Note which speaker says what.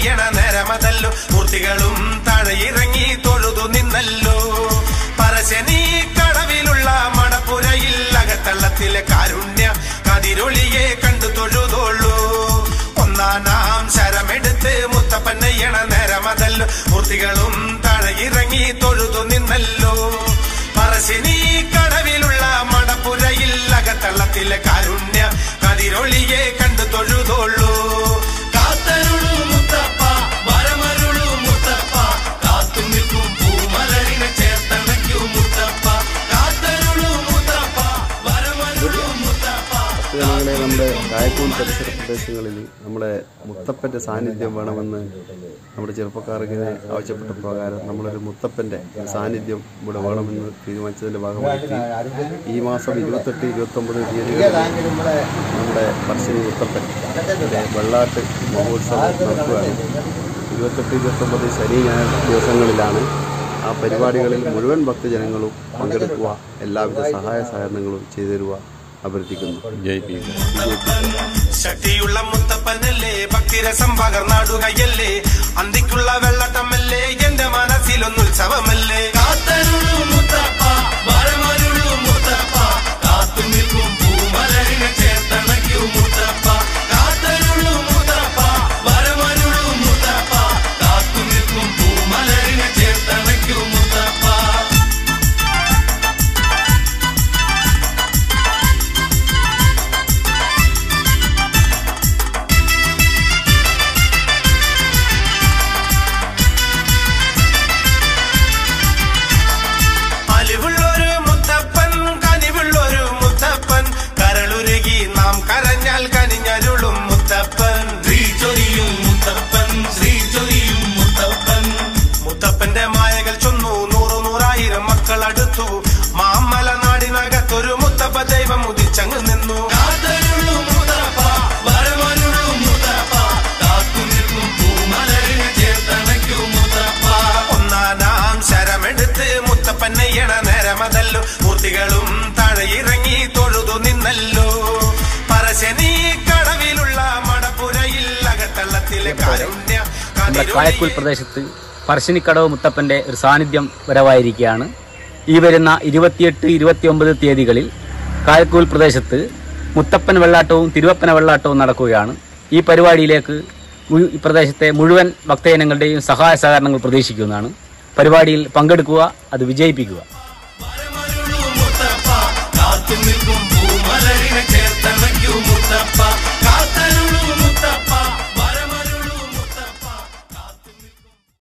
Speaker 1: മുത്തപ്പനെയ്യണ നേരമതല്ലോ മൂർത്തികളും താഴെയിറങ്ങി തൊഴുതു നിന്നല്ലോ പറശ്ശനി കടവിലുള്ള മടപ്പുരയിൽ അകത്തള്ളത്തിലെ കാരുണ്യ കതിരൊളിയെ കണ്ടു തൊഴുതോളൂ ഒന്നാനാം ശരമെടുത്ത് മുത്തപ്പനെയ്യണ നേരമതല്ലോ മൂർത്തികളും താഴെയിറങ്ങി തൊഴുതു നിന്നല്ലോ പറശ്ശിനി കടവിലുള്ള മടപ്പുരയിൽ അകത്തള്ളത്തിലെ കാരുണ്യ കതിരൊളിയെ കണ്ടു തൊഴുതോളൂ കാത്തരുളു മുത്തപ്പ വരമരുളു മുത്തപ്പ കാത്തു നിൽക്കും പൂമലരിനെ ചേർത്തണയ്ക്കു മുത്തപ്പ കാത്തരുളു മുത്തപ്പ വരമരുളു മുത്തപ്പ
Speaker 2: ഭക്തജനങ്ങളെ നമ്മുടെ കായക്കൂൽ പരിസര പ്രദേശങ്ങളിൽ നമ്മുടെ മുത്തപ്പൻ്റെ സാന്നിധ്യം വേണമെന്ന് നമ്മുടെ ചെറുപ്പക്കാർ ഇങ്ങനെ ആവശ്യപ്പെട്ട പ്രകാരം നമ്മളൊരു മുത്തപ്പൻ്റെ സാന്നിധ്യം ഇവിടെ വേണമെന്ന് തീരുമാനിച്ചതിൻ്റെ ഭാഗമായിട്ട് ഈ മാസം ഇരുപത്തെട്ട് ഇരുപത്തൊമ്പത് തീയതികളിൽ നമ്മുടെ പറശ്ശിനി മുത്തപ്പൻ വെള്ളാട്ട് മഹോത്സവം നടക്കുകയാണ് ഇരുപത്തെട്ട് ഇരുപത്തൊമ്പത് ശനി ഞായർ ദിവസങ്ങളിലാണ് ആ പരിപാടികളിൽ മുഴുവൻ ഭക്തജനങ്ങളും പങ്കെടുക്കുക എല്ലാവിധ സഹായ സഹകരണങ്ങളും ചെയ്തു തരുക അഭ്യർത്ഥിക്കുന്നു
Speaker 1: ശക്തിയുള്ള മുത്തപ്പനല്ലേ ഭക്തിരസം പകർന്നാടുകയല്ലേ അന്തിക്കുള്ള വെള്ളട്ടമല്ലേ എന്റെ മനസ്സിലൊന്നുത്സവമല്ലേ കാത്തരുളു മുത്തപ്പ വരമരുളു മുത്തപ്പ കാത്തു നിൽക്കും പൂമലരിനെ ചേർത്തണയ്ക്കു മുത്തപ്പ കാത്തരുളു മുത്തപ്പ വരമരുളു മുത്തപ്പ കാത്തു നിൽക്കും പൂമലരിനെ ചേർത്തണയ്ക്കു മുത്തപ്പ അലിവുള്ളൊരു മുത്തപ്പൻ കനിവുള്ളൊരു മുത്തപ്പൻ കരളുരുകി നാം കരഞ്ഞാൽ കനിഞ്ഞരുളും മുത്തപ്പൻ ശ്രീചൊരിയും മുത്തപ്പൻ ശ്രീചൊരിയും മുത്തപ്പൻ മുത്തപ്പന്റെ മായകൾ ചൊന്നു നൂറു നൂറായിരം മക്കൾ അടുത്തു മാമല നാടിനകത്തൊരു മുത്തപ്പ ദൈവം ഉദിച്ചങ്ങ് നിന്നു കാത്തരുളു മുത്തപ്പ വരമരുളു മുത്തപ്പ കാത്തു നിൽക്കും പൂമലരിനെ ചേർത്തണയ്ക്കു മുത്തപ്പ ഒന്നാനാം ശരമെടുത്ത് മുത്തപ്പനെയ്യണ നേരമതല്ലോ മൂർത്തികളും താഴെയിറങ്ങി തൊഴുതു നിന്നല്ലോ പറശ്ശനി കടവിലുള്ള മടപ്പുരയിൽ അകത്തള്ളത്തിലെ കാരുണ്യ
Speaker 3: നമ്മുടെ കായക്കുൽ പ്രദേശത്ത് പറശ്ശിനിക്കടവ് മുത്തപ്പന്റെ ഒരു സാന്നിധ്യം വരവായിരിക്കുകയാണ് ഈ വരുന്ന ഇരുപത്തിയെട്ട് ഇരുപത്തിയൊമ്പത് തീയതികളിൽ കായക്കൂൽ പ്രദേശത്ത് മുത്തപ്പൻ വെള്ളാട്ടവും തിരുവപ്പന വെള്ളാട്ടവും നടക്കുകയാണ് ഈ പരിപാടിയിലേക്ക് മു- ഈ പ്രദേശത്തെ മുഴുവൻ ഭക്തജനങ്ങളുടെയും സഹായ സഹകരണങ്ങൾ പ്രതീക്ഷിക്കുന്നതാണ് പരിപാടിയിൽ പങ്കെടുക്കുക അത് വിജയിപ്പിക്കുക
Speaker 1: വരമരുളു മുത്തപ്പ കാത്തു നിൽക്കും